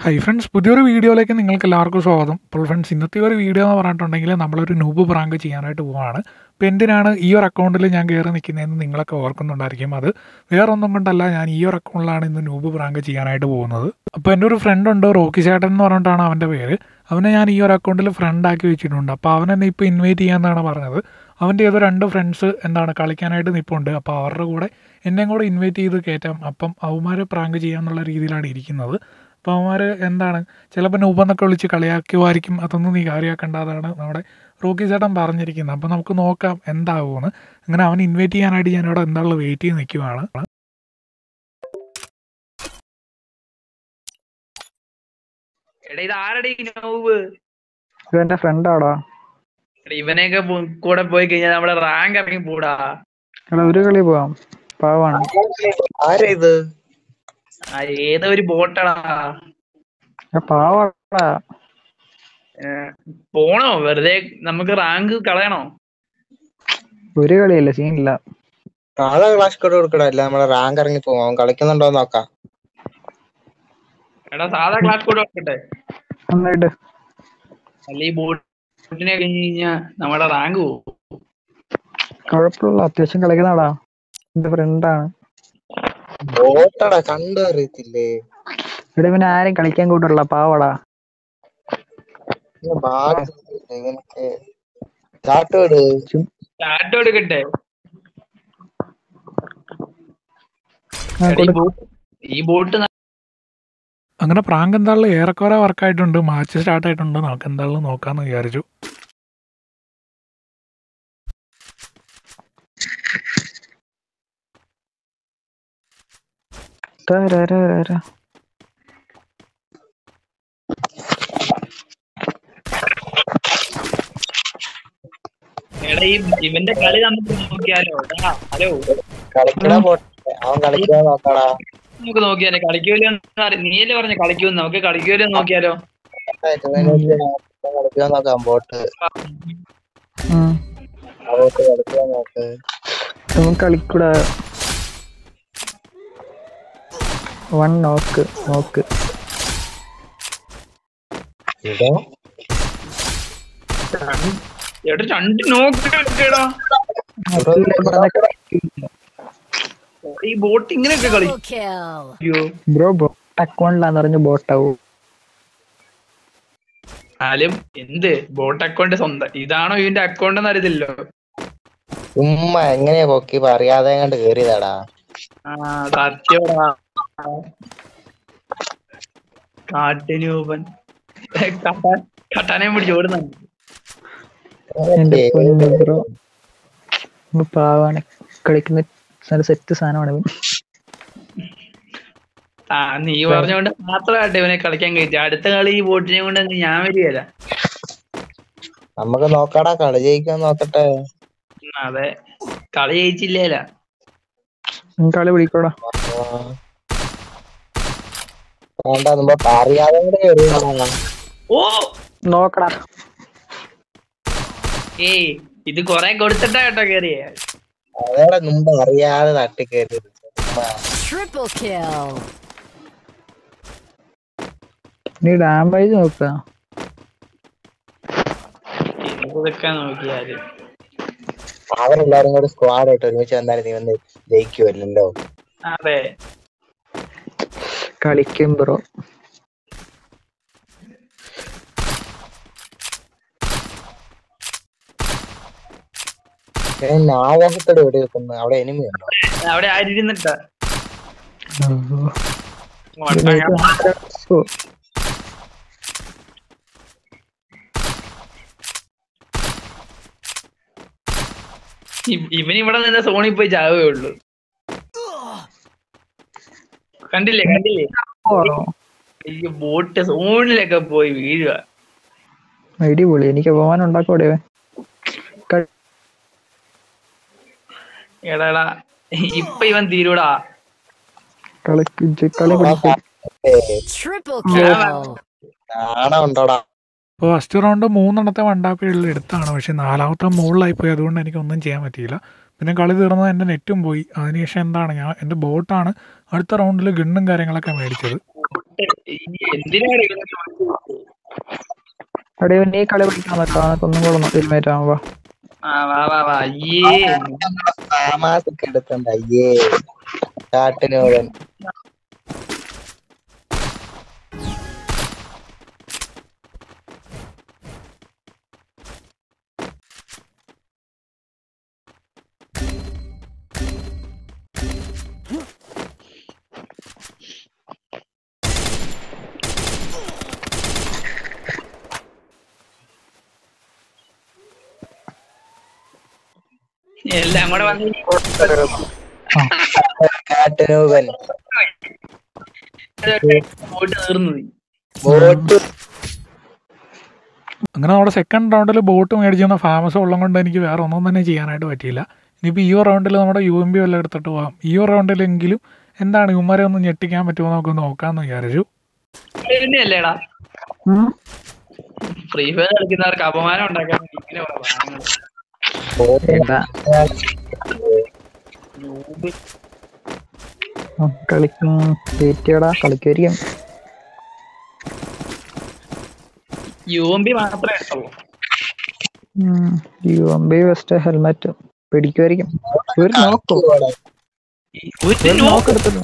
Hi friends പുതിയൊരു വീഡിയോയിലേക്ക് നിങ്ങൾക്ക് എല്ലാവർക്കും സ്വാഗതം അപ്പോൾ ഫ്രണ്ട്സ് ഇന്നത്തെ ഒരു വീഡിയോ എന്ന് പറഞ്ഞിട്ടുണ്ടെങ്കിൽ നമ്മളൊരു നൂബ് പ്രാങ്ക് ചെയ്യാനായിട്ട് പോവാണ് അപ്പോൾ എന്തിനാണ് ഈ ഒരു അക്കൗണ്ടിൽ ഞാൻ കയറി നിൽക്കുന്നതെന്ന് നിങ്ങളൊക്കെ ഓർക്കുന്നുണ്ടായിരിക്കും അത് വേറെ ഒന്നും കൊണ്ടല്ല ഞാൻ ഈ ഒരു അക്കൗണ്ടിലാണ് ഇന്ന് നൂബ് പ്രാങ്ക് ചെയ്യാനായിട്ട് പോകുന്നത് അപ്പോൾ എൻ്റെ ഒരു ഫ്രണ്ട് ഉണ്ട് റോക്കി ചേട്ടൻ എന്ന് പറഞ്ഞിട്ടാണ് അവൻ്റെ പേര് അവനെ ഞാൻ ഈ ഒരു അക്കൗണ്ടിൽ ഫ്രണ്ട് ആക്കി വെച്ചിട്ടുണ്ട് അപ്പോൾ അവൻ എന്നെ ഇപ്പോൾ ഇൻവൈറ്റ് ചെയ്യാമെന്നാണ് പറഞ്ഞത് അവൻ്റെ ഏതോ രണ്ട് ഫ്രണ്ട്സ് എന്താണ് കളിക്കാനായിട്ട് നിൽപ്പുണ്ട് അപ്പോൾ അവരുടെ കൂടെ എന്നെയും കൂടെ ഇൻവൈറ്റ് ചെയ്ത് കയറ്റാം അപ്പം അവന്മാരെ പ്രാങ്ക് ചെയ്യാന്നുള്ള രീതിയിലാണ് ഇരിക്കുന്നത് അപ്പോൾ അവന്മാർ എന്താണ് ചിലപ്പോൾ നൂപെന്നൊക്കെ വിളിച്ച് കളിയാക്കുമായിരിക്കും അതൊന്നും നീ കാര്യമാക്കേണ്ട അതാണ് നമ്മുടെ റോക്കി ചേട്ടൻ പറഞ്ഞിരിക്കുന്നത് അപ്പോൾ നമുക്ക് നോക്കാം എന്താകുമെന്ന് അങ്ങനെ അവൻ ഇൻവൈറ്റ് ചെയ്യാനായിട്ട് ഞാൻ ഇവിടെ എന്താണുള്ളത് വെയിറ്റ് ചെയ്ത് നിൽക്കുവാണ് എടാ ഇത് ആരടി നോവ് ഇത് എന്റെ ഫ്രണ്ടാടാ എടാ ഇവനെയൊക്കെ പോ- കൂടെ പോയി കഴിഞ്ഞാൽ നമ്മുടെ റാങ്ക് ഇറങ്ങി പോടാ എടാ ഒരു കളി പോവാം പാവാണ് ആരാ ഇത് ആ ഏതോ ഒരു ബോട്ടാടാ എടാ, പാവാടാ പോണോ വെറുതെ നമുക്ക് റാങ്ക് കളയണോ ഒരു കളിയില്ല സീനില്ല നാളെ ക്ലാസ് കോഡ് കൊടുക്കടാ അല്ല നമ്മളെ റാങ്ക് ഇറങ്ങി പോകും അവൻ കളിക്കുന്നുണ്ടോ നോക്കാം എടാ സാധാ ക്ലാസ് കൂടെ വെക്കട്ടെ നന്നായിട്ട് അല്ല ഈ ബോട്ടിനെ കഴിഞ്ഞ് കഴിഞ്ഞാ നമ്മുടെ റാങ്ക് പോകും കുഴപ്പമില്ല അത്യാവശ്യം കളിക്കുന്നതാടാ എന്റെ ഫ്രണ്ടാണ് ബോട്ടടാ കണ്ടു അറിയത്തില്ലേ ഇവിടെ പിന്നെ ആരും കളിക്കാൻ കൂട്ടുള്ള പാവാടാ ഇങ്ങനെ ഭാഗ്യമില്ല ഇവനൊക്കെ ചാട്ട് വിട് ചാറ്റ് എടുക്കട്ടെ ആ, എടാ, ഈ കൊടു. ബോട്ട് ഈ ബോട്ട് അങ്ങനെ പ്രാങ്ക് എന്തായാലും ഏറെക്കുറെ വർക്കായിട്ടുണ്ട് മാച്ച് സ്റ്റാർട്ട് ആയിട്ടുണ്ട് നമുക്ക് എന്തായാലും നോക്കാമെന്ന് വിചാരിച്ചു തരരരര. എടാ ഈ ഇവന്റെ കളി നമുക്ക് നോക്കിയാലോ എടാ, ഹലോ കളിക്കണ ബോട്ടെ അവൻ കളിക്കാൻ നോക്കടാ നമുക്ക് നോക്കിയാലോ കളിക്കുമല്ലോ നീയല്ലേ പറഞ്ഞ കളിക്കുമെന്ന് നമുക്ക് കളിക്കുമല്ലോ നോക്കിയാലോ കളിക്കാൻ നോക്കാം ബോട്ട് ഉം. ആ ബോട്ട് കളിക്കാൻ നോക്ക് നമുക്ക് കളിക്കൂടാ വൺ നോക്ക് നോക്ക് ഇതോ എടാ രണ്ട് നോക്കടാ ഈ ബോട്ട് ഇങ്ങനെയൊക്കെ കളി Double kill. അയ്യോ ബ്രോ ബോട്ട് അക്കൗണ്ടിലാന്ന് പറഞ്ഞ് ബോട്ടാവൂ ആലും എന്ത് ബോട്ട് അക്കൗണ്ട് സ്വന്തം ഇതാണോ ഇതിന്റെ അക്കൗണ്ട് എന്ന് അറിയത്തില്ലോ ഉമ്മ എങ്ങനെയാ പൊക്കി പറയാതെ കണ്ട് കേറിയതാടാ ആ സത്യമാ കാട്ടിനൂപൻ കട്ടാനെ പിടിച്ച് ഓടുന്നുണ്ട് എന്റെ പൊന്നു ബ്രോ പാവാണ് കളിക്കുന്ന നല്ല സെറ്റ് സാധനമാണ് ഇവൻ. ആ നീ പറഞ്ഞോണ്ട് മാത്രമായിട്ട് ഇവനെ കളിക്കാൻ കഴിച്ചു അടുത്ത കളി ഈ ബോട്ടിനെ കൊണ്ട് അങ്ങ് ഞാൻ വരികയല്ല നമുക്ക് നോക്കാടാ കളി ജയിക്കാൻ നോക്കട്ടെ ഉം, അതെ കളി ജയിച്ചില്ലേല ഉം, കളി പിടിക്കോടാ ആ. വേണ്ട നമ്മ പറയാതെ കണ്ട് കേറിയതാടാ ഓ നോക്കടാ ഏയ് ഇത് കൊറേ കൊടുത്തിട്ടാ കേട്ടോ കേറിയേ അതേടെ മുമ്പ് അറിയാതെ തട്ടി കയറിയത് ചുമ്മാ. Triple kill. നീ ഡാമേജ് നോക്ക ഇതൊക്കെ നോക്കിയാല് അവരെല്ലാരും കൂടി സ്ക്വാഡ് ആയിട്ട് ഒരുമിച്ച് വന്നാലും നീ വന്ന് ജയിക്കുമല്ലോ അതെ കളിക്കും ബ്രോ ഞാൻ ആകാശത്തോടെ വെടി വെക്കുന്നു അവിടെ എനിമി ഉണ്ടോ അവിടെ ആരിരുന്നിട്ടാ ഓ, ഇവൻ ഇവിടെ നിന്ന് സോണിൽ പോയി ചാവേ ഉള്ളൂ കണ്ടില്ലേ കണ്ടില്ലേ ഓ, ഈ ബോട്ട് സോണിലൊക്കെ പോയി വീഴുക അടിപൊളി എനിക്ക് പോകാൻ ഉണ്ടാക്കോടെ ഇവൻ. കളി- എടാടാ ഇപ്പൊ ഇവൻ തീരൂടാ കളിക്ക് ഇജ്ജ് കളി പിടിക്കും Triple kill. നാണം ഉണ്ടോടാ അപ്പോൾ ഫസ്റ്റ് റൗണ്ട് മൂന്നെണ്ണത്തെ വണ്ടാപ്പികളിൽ എടുത്താണ് പക്ഷേ നാലാമത്തെ മുകളിലായി പോയി അതുകൊണ്ട് എനിക്കൊന്നും ചെയ്യാൻ പറ്റിയില്ല പിന്നെ കളി തീർന്നത് എൻ്റെ നെറ്റും പോയി അതിനുശേഷം എന്താണ് ഞാൻ എൻ്റെ ബോട്ടാണ് അടുത്ത റൗണ്ടിൽ ഗണ്ണും കാര്യങ്ങളൊക്കെ മേടിച്ചത് ബോട്ട് എന്തിനാണ് എടേ നീ കളി പഠിക്കാൻ നിൽക്കാം നിനക്ക് ഒന്നും കൂടെ ഒന്ന് ഹെൽമെറ്റ് ആവുമ്പോ ആ വാ വാ വാ അയ്യേ ഫാമാസൊക്കെ എടുക്കണ്ട അയ്യേ കാട്ടിനോടൻ എല്ലാം കൂടെ വന്ന് കാട്ടിനൂപൻ ബോട്ട് തീർന്നു പോയി. ബോട്ട് അങ്ങനെ നമ്മുടെ സെക്കൻഡ് റൗണ്ടിൽ ബോട്ട് മേടിച്ചിരുന്ന ഫാമസ് ഉള്ളത് കൊണ്ട് എനിക്ക് വേറെ ഒന്നും തന്നെ ചെയ്യാനായിട്ട് പറ്റിയില്ല ഇനിയിപ്പോൾ ഈ റൗണ്ടിൽ നമ്മുടെ യു എം ബി വല്ലതും എടുത്തിട്ട് പോകാം ഈ റൗണ്ടിലെങ്കിലും എന്താണ് ഇവന്മാരെ ഒന്ന് ഞെട്ടിക്കാൻ പറ്റുമോ നമുക്ക് നോക്കാമെന്ന് വിചാരിച്ചു തന്നെയല്ലേടാ ഫ്രീ ഫയർ കളിക്കുന്നവർക്ക് അപമാനം ഉണ്ടാക്കാൻ വേണ്ടി ഇങ്ങനെ കുറെ സാധനങ്ങൾ. ബോട്ട് എന്താ noob. കളിക്കും വെയിറ്റ് ചെയ്യടാ കളിക്കുമായിരിക്കും യു എം ബി മാത്രമേ ഉള്ളൂ U M B vest helmet പിടിക്കുമായിരിക്കും ഒരു നോക്കൂ ഈ ഒരു ഒരു noob. നോക്ക് എടുത്തല്ലോ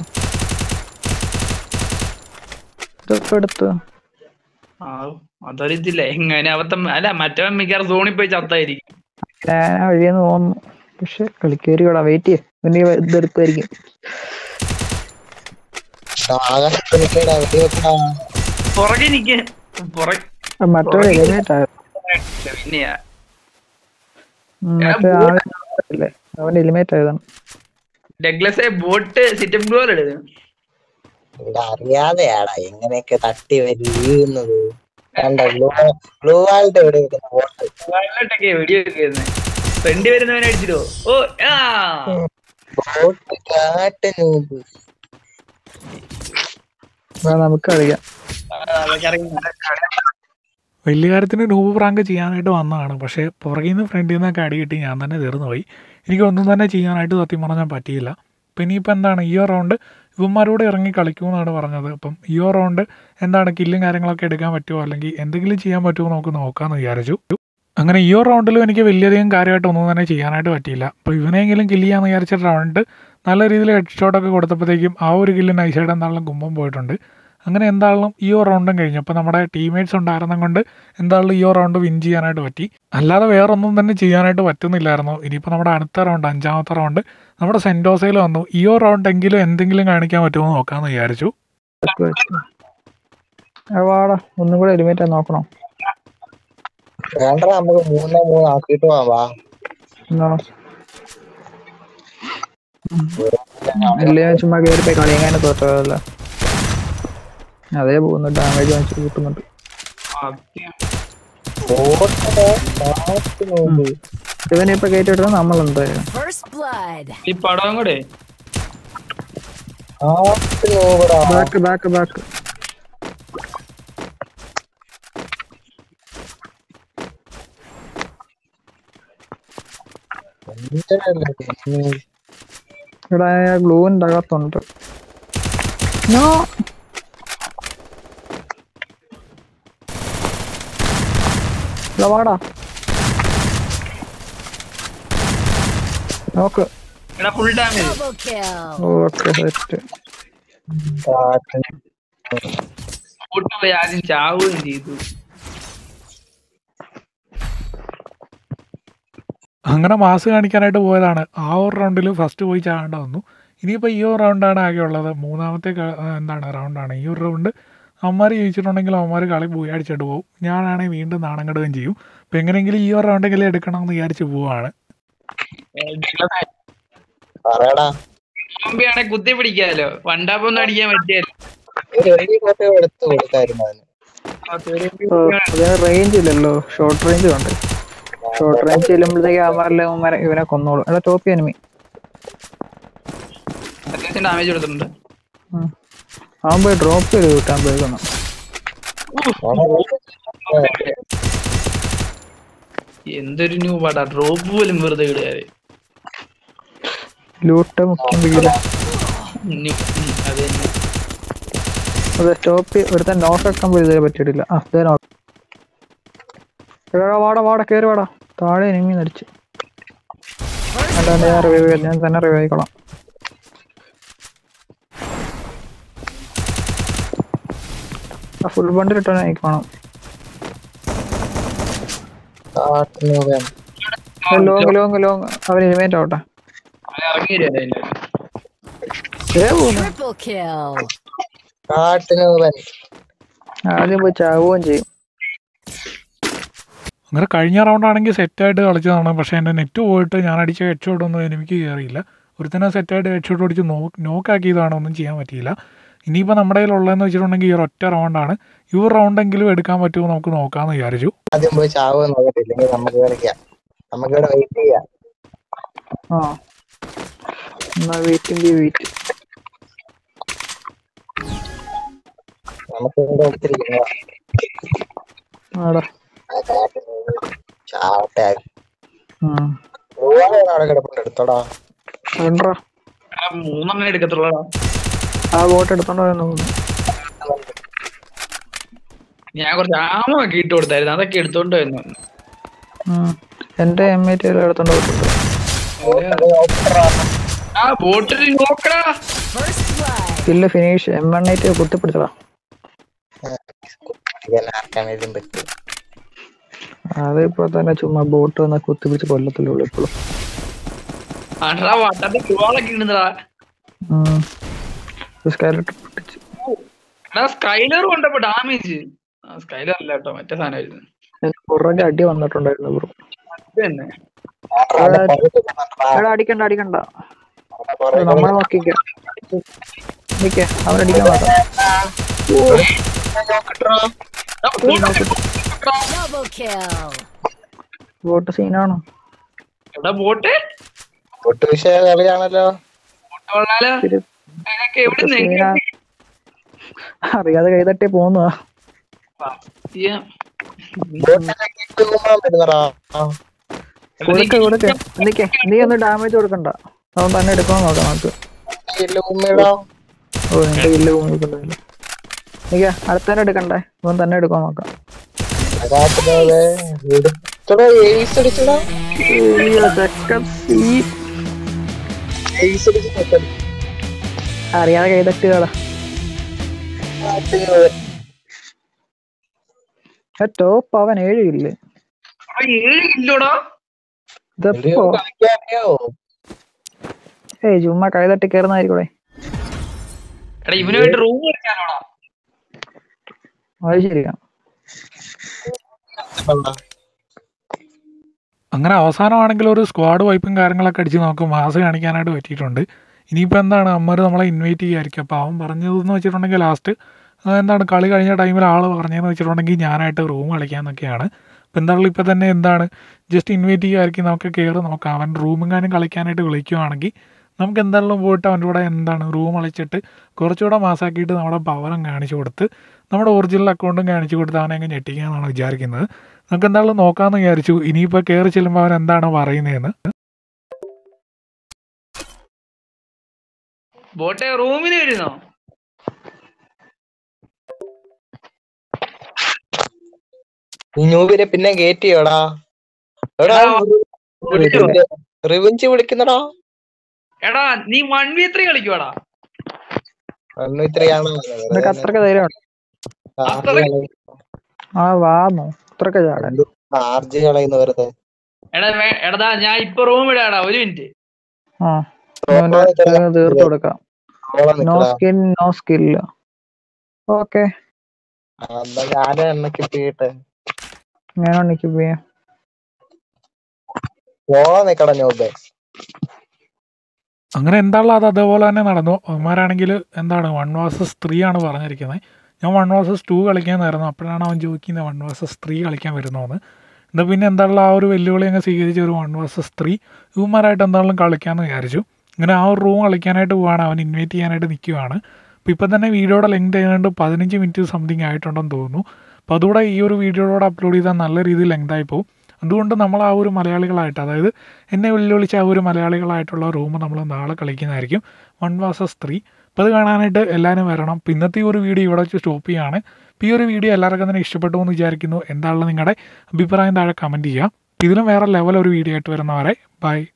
ഇതൊക്കെ എടുത്ത് ആ, അതൊരിതില്ല എങ്ങനെ അവത്തം അല്ല മറ്റവൻ മിക്കവാറും സോണിൽ പോയി ചത്തായിരിക്കും ഞാൻ ആ വഴിയെന്ന് തോന്നുന്നു പക്ഷെ കളിക്കുമായിരിക്കും വെയിറ്റ് ചെയ്യ പിന്നെ ഇതെടുക്കുമായിരിക്കും ആകാശത്ത് നിൽക്കടാ വെടിവെക്കടാ പുറകെ നിക്ക് പുറകെ മറ്റൊരു ഹെൽമെറ്റ് ആയിരുന്നു പിന്നെയാ ഉം, മറ്റേ ആളില്ലേ അവൻ ഹെൽമെറ്റ് ആയതാണ് ഡഗ്ലസെ ബോട്ട് സിറ്റപ്പ് ഗ്ലോർ എടുക്കും ഇവിടെ അറിയാതെയാടാ എങ്ങനെയൊക്കെ തട്ടി വരി വീഴുന്നത് കണ്ട ഗ്ലൂ ഗ്ലൂ വാൾട്ട് എവിടെ വെക്കുന്ന ബോട്ട് വയലിലോട്ടൊക്കെ വെടി വെക്കുന്നത് ഫ്രണ്ട് വരുന്നവനെ അടിച്ചിട്ടോ ഓ ആ ബോട്ട് കാട്ടിനൂപ് വാ, നമുക്ക് കളിക്കാം അതൊക്കെ അറിയുന്നു വലിയ കാര്യത്തിന് നൂബ് പ്രാങ്ക് ചെയ്യാനായിട്ട് വന്നതാണ് പക്ഷേ പുറകിൽ നിന്ന് ഫ്രണ്ടിൽ നിന്നൊക്കെ അടി കിട്ടി ഞാൻ തന്നെ തീർന്നു പോയി എനിക്കൊന്നും തന്നെ ചെയ്യാനായിട്ട് സത്യം പറഞ്ഞാൽ പറ്റിയില്ല അപ്പം ഇനിയിപ്പോൾ എന്താണ് ഈ റൗണ്ട് ഇവന്മാരോട് ഇറങ്ങി കളിക്കുമെന്നാണ് പറഞ്ഞത് അപ്പം ഈ റൗണ്ട് എന്താണ് കില്ലും കാര്യങ്ങളൊക്കെ എടുക്കാൻ പറ്റുമോ അല്ലെങ്കിൽ എന്തെങ്കിലും ചെയ്യാൻ പറ്റുമോ നമുക്ക് നോക്കാമെന്ന് വിചാരിച്ചു അങ്ങനെ ഈ റൗണ്ടിലും എനിക്ക് വലിയധികം കാര്യമായിട്ട് ഒന്നും തന്നെ ചെയ്യാനായിട്ട് പറ്റിയില്ല അപ്പോൾ ഇവനെങ്കിലും കില്ല് ചെയ്യാമെന്ന് വിചാരിച്ച റൗണ്ട് നല്ല രീതിയിൽ ഹെഡ് ഷോട്ടൊക്കെ കൊടുത്തപ്പോഴത്തേക്കും ആ ഒരു കില്ല് നൈസായിട്ട് എന്തായാലും കുമ്പം പോയിട്ടുണ്ട് അങ്ങനെ എന്തായാലും ഈ ഒരു റൗണ്ടും കഴിഞ്ഞു അപ്പോൾ നമ്മുടെ ടീമേറ്റ്സ് ഉണ്ടായിരുന്നത് കൊണ്ട് എന്തായാലും ഈ ഒരു റൗണ്ട് വിൻ ചെയ്യാനായിട്ട് പറ്റി അല്ലാതെ വേറൊന്നും തന്നെ ചെയ്യാനായിട്ട് പറ്റുന്നില്ലായിരുന്നു ഇനിയിപ്പോൾ നമ്മുടെ അടുത്ത റൗണ്ട് അഞ്ചാമത്തെ റൗണ്ട് നമ്മുടെ സെൻറ്റോസയിൽ വന്നു ഈ ഒരു റൗണ്ട് എങ്കിലും എന്തെങ്കിലും കാണിക്കാൻ പറ്റുമോ എന്ന് നോക്കാമെന്ന് വിചാരിച്ചു ഇതൊക്കെ വെച്ച്. ആ, വാടാ ഒന്നും കൂടെ ഹെൽമെറ്റ് നോക്കണോ വേണ്ട നമുക്ക് മൂന്നേ മൂന്ന് ആക്കിയിട്ട് പോവാം വാ എന്നാ എല്ലാം ചുമ്മാ കയറി പോയി കളിയെങ്ങനെ തോറ്റതല്ല അതേ പോകുന്നു ഡാമേജ് വാങ്ങിച്ച് കിട്ടുന്നുണ്ട് ബോട്ട് കാട്ടിനൂപ് ഇവനെ ഇപ്പൊ കയറ്റിട്ട് നമ്മൾ എന്തായാലും First blood. ഈ പടവും കൂടെ കാട്ടിനൂപടാ ബാക്ക് ബാക്ക് ബാക്ക് എന്തിനല്ലേ പിന്നെ ഇവിടെ ഗ്ലൂവിന്റെ അകത്തുണ്ട് നോ ഇവിടെ വാടാ നോക്ക് എടാ full damage Double kill. Okay set കാട്ടിന് ബോട്ട് പോയി ആദ്യം ചാവുകയും ചെയ്തു അങ്ങനെ മാസ് കാണിക്കാനായിട്ട് പോയതാണ് ആ ഒരു റൗണ്ടിൽ ഫസ്റ്റ് പോയി ചാകേണ്ട വന്നു ഇനിയിപ്പോൾ ഈ ഒരു റൗണ്ടാണ് ആകെ ഉള്ളത് മൂന്നാമത്തെ ക- ആ, എന്താണ് റൗണ്ടാണ് ഈ ഒരു റൗണ്ട് അവന്മാർ ജയിച്ചിട്ടുണ്ടെങ്കിൽ അവന്മാർ കളി പോയി അടിച്ചിട്ട് പോകും ഞാനാണെങ്കിൽ വീണ്ടും നാണം കെടുകയും ചെയ്യും അപ്പോൾ എങ്ങനെയെങ്കിലും ഈ ഒരു റൗണ്ടെങ്കിലും എടുക്കണമെന്ന് വിചാരിച്ച് പോവാണ് പറയടാ ആണെ കുത്തി പിടിക്കാലോ വണ്ടാപ്പൊന്നും അടിക്കാൻ പറ്റിയല്ലോ ഒരു വെടി കോട്ടയോ എടുത്ത് കൊടുക്കായിരുന്നു അതിന് അതിന് റേഞ്ച് ഇല്ലല്ലോ ഷോർട്ട് റേഞ്ച് ഉണ്ട് ഷോർട്ട് റേഞ്ച് ചെല്ലുമ്പോഴത്തേക്ക് അവന്മാരിലെ അവന്മാരെ ഇവനെ കൊന്നോളും എടാ ടോപ്പ് എനിമി അത്യാവശ്യം ഡാമേജ് കൊടുത്തിട്ടുണ്ട് അവൻ പോയി ഡ്രോപ്പ് ചെയ്ത് കിട്ടാൻ പോയിക്കൊന്നു എന്തൊരു ന്യൂ പാടാ ഡ്രോപ്പ് പോലും വെറുതെ ഇടുകാര് ലൂട്ട് മുഖ്യം വീട് ന്യൂ- ഉം, അത് തന്നെ അതെ സ്റ്റോപ്പ് ഒരുത്തൻ നോക്ക് ആക്കുമ്പോൾ ഇതുവരെ പറ്റിയിട്ടില്ല ആ ഇതേ നോക്ക് എടാ വാടാ വാടാ കയറി വാടാ താഴെ എനിമി നടിച്ചു അല്ലാണ്ട് ഞാൻ റിവൈവ് ചെയ്യാം ഞാൻ തന്നെ റിവൈവ് ആയിക്കോളാം ആ ഫുൾ ബണ്ടിൽ ഇട്ടോ എനിക്ക് വേണം കാട്ടുമൃഗം ലോങ് ലോങ് ലോങ് അവൻ ഇനിമേറ്റ് ആവട്ടെ ഇറങ്ങി വരും ഏ പോകുന്നു Triple kill. കാട്ടുമൃഗൻ ആദ്യം പോയി ചാവുകയും ചെയ്യും അങ്ങനെ കഴിഞ്ഞ റൗണ്ടാണെങ്കിൽ സെറ്റായിട്ട് കളിച്ചതാണ് പക്ഷേ എൻ്റെ നെറ്റ് പോയിട്ട് ഞാൻ അടിച്ച ഹെഡ് ഷോട്ടൊന്നും എനിക്ക് കയറിയില്ല ഒരുത്തനെ സെറ്റായിട്ട് ഹെഡ് ഷോട്ട് അടിച്ച് നോ നോക്കാക്കിയതാണ് ഒന്നും ചെയ്യാൻ പറ്റിയില്ല ഇനിയിപ്പോൾ നമ്മുടെ കയ്യിലുള്ളതെന്ന് വെച്ചിട്ടുണ്ടെങ്കിൽ ഈ ഒരു ഒറ്റ റൗണ്ടാണ് ഈ ഒരു റൗണ്ടെങ്കിലും എടുക്കാൻ പറ്റുമോ നമുക്ക് നോക്കാമെന്ന് വിചാരിച്ചു ആദ്യം പോയി ചാവുക നോക്കത്തില്ലെങ്കിൽ നമുക്ക് കളിക്കാം നമുക്കിവിടെ വെയിറ്റ് ചെയ്യാം ആ എന്നാ വെയിറ്റിംഗ് വെയിറ്റ് നമുക്ക് ഇവിടെ ഒത്തിരിക്കുന്ന ആടാ ചാവട്ടെ ഉം ഒരുപാട് അവിടെ കിടപ്പുണ്ട് എടുത്തോടാ കണ്ടാ മൂന്നെണ്ണം എടുക്കത്തുള്ളടാ ആ ബോട്ട് എടുത്തോണ്ടോ എന്ന് തോന്നുന്നു ഞാൻ കുറച്ച് ആമ ഒക്കെ ഇട്ട് കൊടുത്തായിരുന്നു അതൊക്കെ എടുത്തോണ്ട് വന്നു ഉം. എന്റെ എം ഐ ടി എടുത്തോണ്ട് പോയിട്ടുണ്ട് ആ ബോട്ടിൽ നോക്കടാ First blood. Kill finish M N I T കുത്തിപ്പിടിച്ചടാ ഇങ്ങനെ ആർക്കാണേലും പറ്റും അത് ഇപ്പൊ തന്നെ ചുമ്മാ ബോട്ട് വന്ന കുത്തിപ്പിടിച്ച് കൊല്ലത്തിലുള്ളൂ ഇപ്പോഴും അടാ വട്ടത്തെ ചുവാളൊക്കെ ഇടുന്നടാ സ്കൈലറ്റ് പൊട്ടിച്ച് എടാ സ്കൈലർ കൊണ്ടപ്പോ ഡാമേജ് സ്കൈലർ അല്ല കേട്ടോ മറ്റേ സാധനമായിരുന്നു എനിക്ക് പുറകെ അടി വന്നിട്ടുണ്ടായിരുന്നു ബ്രോ ഇത് തന്നെ എടാ അടിക്കണ്ട അടിക്കണ്ട അത് നമ്മളെ നോക്കിക്ക നിക്കേ അവരടിക്കാൻ നോക്കാം എടാ, ബോട്ട് Double kill. ബോട്ട് സീനാണോ എടാ ബോട്ട് ഒട്ടു വിഷയ കളിയാണല്ലോ ബോട്ട് കൊള്ളാലോ ശരി. അതിനൊക്കെ എവിടെ സീനാ അറിയാതെ കൈതട്ടി പോന്നതാ ബോട്ടിന്റെ കിറ്റ് കുമ്മാൻ വരുന്നടാ കൊടുക്ക കൊടുക്ക നിക്കേ നീ ഒന്ന് ഡാമേജ് കൊടുക്കണ്ട അവൻ തന്നെ എടുക്കാൻ നോക്കാം നമുക്ക് കില്ല് കുമ്മിടാ ഓ നിന്റെ കില്ല് കൊടുക്കണ്ടല്ലോ നിക്ക അടുത്തന്നെ എടുക്കണ്ടേ അവൻ തന്നെ എടുക്കാൻ നോക്കാം കാട്ടുന്നത് എടുത്തടാ എയ്സ് അടിച്ചടാ എയ്സ് അടിച്ച് നിൽക്കുന്നു. അറിയാതെ കൈതട്ടുകളാ കാട്ടുമൃഗൻ. ടോപ്പ് അവൻ ഏഴ് കില്ല് ഏഴ് കില്ലോടാ ഇതെപ്പോ എന്തെയോ കളിക്കാറിയോ ഏയ് ചുമ്മാ കൈതട്ടി കയറുന്നതായിരിക്കൂടെ എടാ ഇവനുമായിട്ട് റൂം കളിക്കാനോടാ അത് ശരിയാ അങ്ങനെ അവസാനമാണെങ്കിൽ ഒരു സ്ക്വാഡ് വൈപ്പും കാര്യങ്ങളൊക്കെ അടിച്ച് നമുക്ക് മാസ് കാണിക്കാനായിട്ട് പറ്റിയിട്ടുണ്ട് ഇനിയിപ്പോൾ എന്താണ് അമ്മര് നമ്മളെ ഇൻവൈറ്റ് ചെയ്യുമായിരിക്കും അപ്പോൾ അവൻ പറഞ്ഞതെന്ന് വെച്ചിട്ടുണ്ടെങ്കിൽ ലാസ്റ്റ് എന്താണ് കളി കഴിഞ്ഞ ടൈമിൽ ആൾ പറഞ്ഞതെന്ന് വെച്ചിട്ടുണ്ടെങ്കിൽ ഞാനായിട്ട് റൂം കളിക്കാമെന്നൊക്കെയാണ് അപ്പോൾ എന്തായാലും ഇപ്പോൾ തന്നെ എന്താണ് ജസ്റ്റ് ഇൻവൈറ്റ് ചെയ്യുമായിരിക്കും നമുക്ക് കയറി നോക്കാം അവൻ റൂമെങ്ങാനും കളിക്കാനായിട്ട് വിളിക്കുവാണെങ്കിൽ നമുക്ക് എന്തായാലും പോയിട്ട് അവൻ്റെ കൂടെ എന്താണ് റൂം കളിച്ചിട്ട് കുറച്ചുകൂടെ മാസാക്കിയിട്ട് നമ്മുടെ പവറും കാണിച്ചു കൊടുത്ത് നമ്മുടെ ഒറിജിനൽ അക്കൗണ്ടും കാണിച്ചു കൊടുത്ത് അവനെ അങ്ങ് ഞെട്ടിക്കാമെന്നാണ് വിചാരിക്കുന്നത് നമുക്ക് എന്തായാലും നോക്കാമെന്ന് വിചാരിച്ചു ഇനിയിപ്പോൾ കയറി ചെല്ലുമ്പോൾ അവൻ എന്താണ് പറയുന്നതെന്ന് ബോട്ടെ റൂമിൽ വരുന്നോ ഈ ന്യൂബിനെ പിന്നെ കയറ്റിയോടാ എടാ വിളിച്ചോ? റിവഞ്ച് വിളിക്കുന്നടാ എടാ നീ വൺ വി ത്രീ കളിക്കുവാടാ വൺ ഇത്രയാണോ നിനക്ക് അത്രക്ക് ധൈര്യമാണ് ആ വാന്നോ അത്രക്ക് ചാടാൻ ആർജി കളയുന്ന വെറുതെ എടാ വേ- എടാ ഞാൻ ഇപ്പൊ റൂം ഇടാടാ ഒരു മിനിറ്റ് ആ അവന്റെ ഇത് തീർത്ത് കൊടുക്കാം no skin no skill okay ഞാനും എണ്ണക്ക് ഇട്ടിട്ട് ഞാൻ എനിക്ക് പോയാ പോവാൻ നിക്കട ന്യൂബേ അങ്ങനെ എന്താണല്ലോ അത് അതേപോലെ തന്നെ നടന്നു അവന്മാരാണെങ്കിൽ എന്താണ് വൺ വേഴ്സസ് ത്രീ ആണ് പറഞ്ഞിരിക്കുന്നത് ഞാൻ വൺ വേഴ്സസ് ടു കളിക്കാനായിരുന്നു അപ്പോഴാണ് അവൻ ചോദിക്കുന്നത് വൺ വേഴ്സസ് ത്രീ കളിക്കാൻ വരുന്നോന്ന് എന്നാൽ പിന്നെ എന്താണല്ലോ ആ ഒരു വെല്ലുവിളി അങ്ങ് സ്വീകരിച്ച് ഒരു വൺ വേഴ്സസ് ത്രീ ഇവന്മാരായിട്ട് എന്തായാലും കളിക്കാമെന്ന് വിചാരിച്ചു അങ്ങനെ ആ ഒരു റൂം കളിക്കാനായിട്ട് പോവാണ് അവൻ ഇൻവൈറ്റ് ചെയ്യാനായിട്ട് നിൽക്കുവാണ് അപ്പോൾ ഇപ്പം തന്നെ വീഡിയോയുടെ ലെങ്ത് ഏതാണ്ട് പതിനഞ്ച് മിനിറ്റ് സംതിങ് ആയിട്ടുണ്ടെന്ന് തോന്നുന്നു അപ്പോൾ അതുകൂടെ ഈ ഒരു വീഡിയോയോടെ അപ്ലോഡ് ചെയ്താൽ നല്ല രീതിയിൽ ലെങ്തായി പോകും അതുകൊണ്ട് നമ്മൾ ആ ഒരു മലയാളികളായിട്ട് അതായത് എന്നെ വെല്ലുവിളിച്ച ആ ഒരു മലയാളികളായിട്ടുള്ള റൂം നമ്മൾ നാളെ കളിക്കുന്നതായിരിക്കും വൺ വാസസ് ത്രീ അപ്പോൾ അത് കാണാനായിട്ട് എല്ലാവരും വരണം അപ്പോൾ ഇന്നത്തെ ഈ ഒരു വീഡിയോ ഇവിടെ വെച്ച് സ്റ്റോപ്പ് ചെയ്യുകയാണ് അപ്പോൾ ഈ ഒരു വീഡിയോ എല്ലാവർക്കും തന്നെ ഇഷ്ടപ്പെട്ടു എന്ന് വിചാരിക്കുന്നു എന്താണല്ലോ നിങ്ങളുടെ അഭിപ്രായം താഴെ കമൻറ്റ് ചെയ്യുക ഇതിലും വേറെ ലെവൽ ഒരു വീഡിയോ ആയിട്ട് വരുന്നവരെ ബൈ